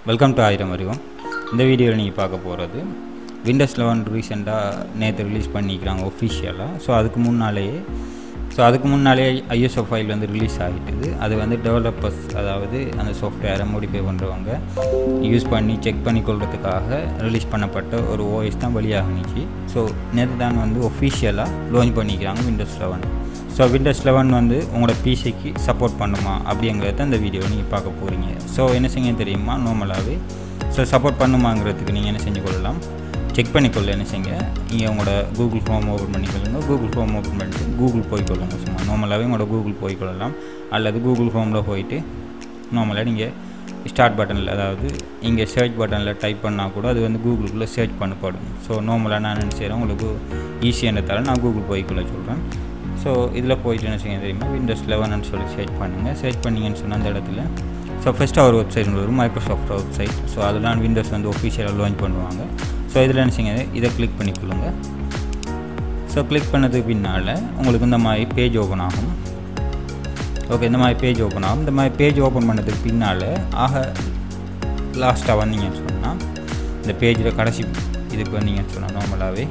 welcome to ஆயிரம் அறிவோம் இந்த வீடியோவில் நீங்கள் பார்க்க போகிறது விண்டோஸ் லெவன் ரீசெண்டாக நேற்று ரிலீஸ் பண்ணிக்கிறாங்க ஒஃபிஷியலாக ஸோ அதுக்கு முன்னாலேயே ஸோ அதுக்கு முன்னாலே ஐஎஸ்ஓ ஃபைல் வந்து ரிலீஸ் ஆகிட்டுது அது வந்து டெவலப்பர்ஸ் அதாவது அந்த சாஃப்ட்வேரை மோடிஃபை பண்ணுறவங்க யூஸ் பண்ணி செக் பண்ணி கொள்றதுக்காக ரிலீஸ் பண்ணப்பட்ட ஒரு ஓஎஸ் தான் வெளியாகிச்சு ஸோ நேற்று தான் வந்து ஒஃபிஷியலாக லான்ச் பண்ணிக்கிறாங்க Windows eleven so Windows eleven வந்து உங்களோட பிசிக்கு சப்போர்ட் பண்ணுமா அப்படிங்கிறத இந்த வீடியோ நீங்கள் பார்க்க போகிறீங்க ஸோ என்ன செய்ய தெரியுமா நார்மலாகவே ஸோ சப்போர்ட் பண்ணுமாங்கிறதுக்கு நீங்கள் என்ன செஞ்சு கொள்ளலாம் செக் பண்ணிக்கொள்ள என்ன செய்யுங்க நீங்கள் உங்களோட கூகுள் ஃபார்ம் ஓப்பன் பண்ணிக்கொள்ளுங்க கூகுள் ஃபார்ம் ஓப்பன் பண்ணிட்டு கூகுள் போய்க்கொள்ளுங்க சும்மா நார்மலாகவே உங்களோட கூகுள் போய்க்கொள்ளலாம் அல்லது கூகுள் ஃபார்மில் போயிட்டு நார்மலாக நீங்கள் ஸ்டார்ட் பட்டனில் அதாவது இங்கே சர்ச் பட்டனில் டைப் பண்ணால் கூட அது வந்து கூகுளுக்குள்ளே சர்ச் பண்ணப்படும் ஸோ நார்மலாக நான் என்ன செய்கிறேன் உங்களுக்கு ஈஸியானதால நான் கூகுள் போய்க்குள்ளே சொல்கிறேன் ஸோ இதில் போயிட்டு என்ன செய்ய தெரியுமா விண்டோஸ் லெவன்னு சொல்லி சர்ச் பண்ணுங்கள் சர்ச் பண்ணிங்கன்னு சொன்ன அந்த இடத்துல ஸோ ஃபஸ்ட்டு ஒரு வெப்சைட் வரும் மைக்ரோசாஃப்ட் வெப்சைட் ஸோ அதெல்லாம் விண்டோஸ் வந்து ஒஃபிஷியலாக லான்ச் பண்ணுவாங்க ஸோ இதில் என்ன செய்யுங்க இதை கிளிக் பண்ணிக்கொள்ளுங்க ஸோ கிளிக் பண்ணதுக்கு பின்னால் உங்களுக்கு இந்த மாதிரி பேஜ் ஓப்பன் ஆகும் ஓகே இந்த மாதிரி பேஜ் ஓப்பன் ஆகும் இந்த மாதிரி பேஜ் ஓப்பன் பண்ணதுக்கு பின்னால் ஆக லாஸ்ட்டாக வந்தீங்கன்னு சொன்னால் இந்த பேஜில் கடைசி இதுக்கு வந்தீங்கன்னு சொன்னால் நார்மலாகவே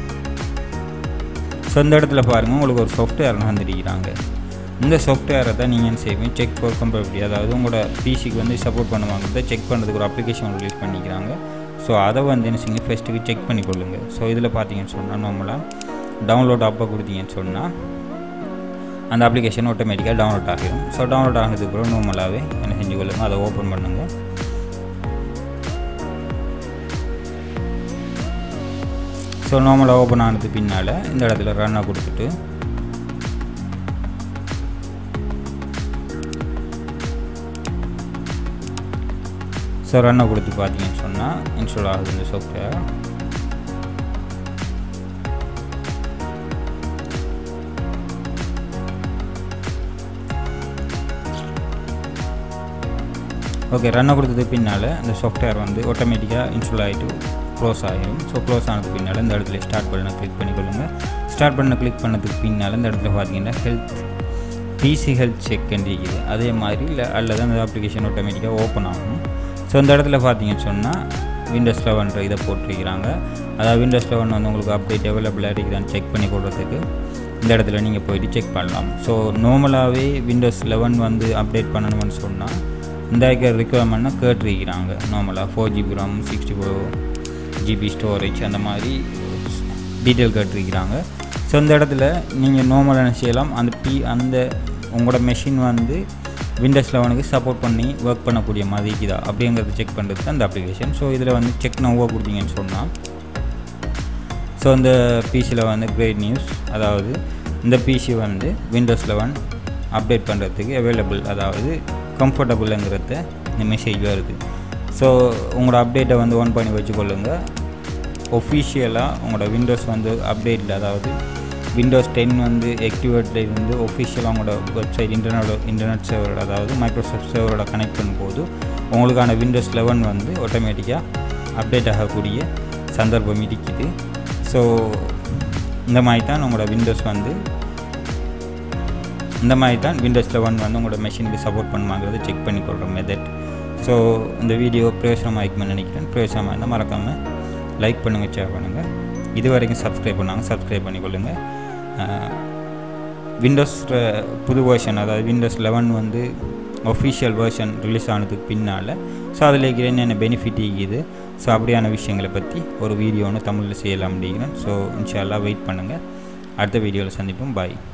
ஸோ இந்த இடத்துல பாருங்கள் உங்களுக்கு ஒரு சாஃப்ட்வேர் வந்துருக்கிறாங்க இந்த சாஃப்ட்வேரை தான் நீங்கள் என்ன செய்வீங்க செக் ஃபார் கம்பேபிலிட்டி அதாவது உங்களோட பிசிக்கு வந்து சப்போர்ட் பண்ணுவாங்க செக் பண்ணுறதுக்கு ஒரு அப்ளிகேஷன் ரிலீஸ் பண்ணிக்கிறாங்க ஸோ அதை வந்து என்ன செய்யுங்க ஃபஸ்ட்டுக்கு செக் பண்ணி கொள்ளுங்கள் ஸோ இதில் பார்த்தீங்கன்னு சொன்னால் நார்மலாக டவுன்லோட் அப்போ கொடுத்தீங்கன்னு சொன்னால் அந்த அப்ளிகேஷன் ஆட்டோமேட்டிக்காக டவுன்லோட் ஆகிடும் ஸோ டவுன்லோட் ஆனதுக்கு அப்புறம் நார்மலாகவே என்ன செஞ்சு கொள்ளுங்கள் அதை ஓப்பன் பண்ணுங்கள் ஸோ நார்மலாக ஓப்பன் ஆனது பின்னால் இந்த இடத்துல ரன்னை கொடுத்துட்டு ஸோ ரன்னை கொடுத்து பார்த்தீங்கன்னு சொன்னால் இன்ஸ்டால் ஆகுது இந்த சாஃப்ட்வேர் ஓகே ரன்னை கொடுத்தது பின்னால் இந்த சாஃப்ட்வேர் வந்து ஆட்டோமேட்டிக்காக இன்ஸ்டால் ஆகிட்டு க்ளோஸ் ஆகிடும் ஸோ க்ளோஸ் ஆனதுக்கு பின்னால் இந்த இடத்துல ஸ்டார்ட் பண்ண கிளிக் பண்ணிக்கொள்ளுங்க ஸ்டார்ட் பண்ண கிளிக் பண்ணதுக்கு பின்னால் இந்த இடத்துல பார்த்தீங்கன்னா ஹெல்த் பிசி ஹெல்த் செக் இருக்குது அதே மாதிரி இல்லை அல்லது அந்த அப்ளிகேஷன் ஆட்டோமேட்டிக்காக ஓப்பன் ஆகும் ஸோ இந்த இடத்துல பார்த்தீங்கன்னு சொன்னால் விண்டோஸ் லெவன்ற இதை போட்டிருக்கிறாங்க அதாவது விண்டோஸ் லெவன் வந்து உங்களுக்கு அப்டேட் அவைலபிளாக இருக்குதான்னு செக் பண்ணி கொடுறதுக்கு இந்த இடத்துல நீங்கள் போயிட்டு செக் பண்ணலாம் ஸோ நார்மலாகவே விண்டோஸ் லெவன் வந்து அப்டேட் பண்ணணும்னு சொன்னால் இந்த ரிக்குவயர்மெண்ட்னா கேட்டிருக்கிறாங்க நார்மலாக four GB RAM sixty four GB storage அந்த மாதிரி டீட்டெயில் கேட்டிருக்கிறாங்க ஸோ இந்த இடத்துல நீங்கள் நார்மலாக என்ன செய்யலாம் அந்த பி அந்த உங்களோட மெஷின் வந்து விண்டோஸ் லெவனுக்கு சப்போர்ட் பண்ணி ஒர்க் பண்ணக்கூடிய மாதிரி இருக்குதா அப்படிங்கிறத செக் பண்ணுறதுக்கு அந்த அப்ளிகேஷன் ஸோ இதில் வந்து செக் நோவாக கொடுத்தீங்கன்னு சொன்னால் ஸோ இந்த பிசியில் வந்து கிரேட் நியூஸ் அதாவது இந்த பிசி வந்து விண்டோஸ் லெவன் அப்டேட் பண்ணுறதுக்கு அவைலபிள் அதாவது கம்ஃபர்டபுளுங்கிறத இந்த மெசேஜ் வருது ஸோ உங்களோட அப்டேட்டை வந்து ஆன் பண்ணி வச்சுக்கொள்ளுங்க ஒஃபிஷியலாக உங்களோட விண்டோஸ் வந்து அப்டேட்டில் அதாவது விண்டோஸ் டென் வந்து ஆக்டிவேட்டில் இருந்து ஒஃபிஷியலாக உங்களோட வெப்சைட் இன்டர்நெட் இன்டர்நெட் சர்வரோட அதாவது மைக்ரோசாஃப்ட் சர்வரோட கனெக்ட் பண்ணும்போது உங்களுக்கான விண்டோஸ் லெவன் வந்து ஆட்டோமேட்டிக்காக அப்டேட் ஆகக்கூடிய சந்தர்ப்பம் இருக்குது ஸோ இந்த மாதிரி தான் உங்களோட விண்டோஸ் வந்து இந்த மாதிரி தான் விண்டோஸ் லெவன் வந்து உங்களோட மெஷினுக்கு சப்போர்ட் பண்ணுமாங்கிறத செக் பண்ணிக்கொள்கிற மெத்தட் ஸோ இந்த வீடியோ பிரயோசனமாக இருக்குமென்னு நினைக்கிறேன் பிரயோசனமாக இருந்தால் மறக்காமல் லைக் பண்ணுங்கள் ஷேர் பண்ணுங்கள் இது வரைக்கும் சப்ஸ்கிரைப் பண்ணாங்க சப்ஸ்கிரைப் பண்ணிக்கொள்ளுங்கள் விண்டோஸ் புது வேர்ஷன் அதாவது விண்டோஸ் லெவன் வந்து ஒஃபிஷியல் வேர்ஷன் ரிலீஸ் ஆனதுக்கு பின்னால் ஸோ அதில் இருக்கிற என்னென்ன பெனிஃபிட் இருக்குது ஸோ அப்படியான விஷயங்களை பற்றி ஒரு வீடியோ ஒன்று தமிழில் செய்யலாம் அப்படிங்கிறேன் ஸோ இன்ஷால்லாம் வெயிட் பண்ணுங்கள் அடுத்த வீடியோவில் சந்திப்போம் பாய்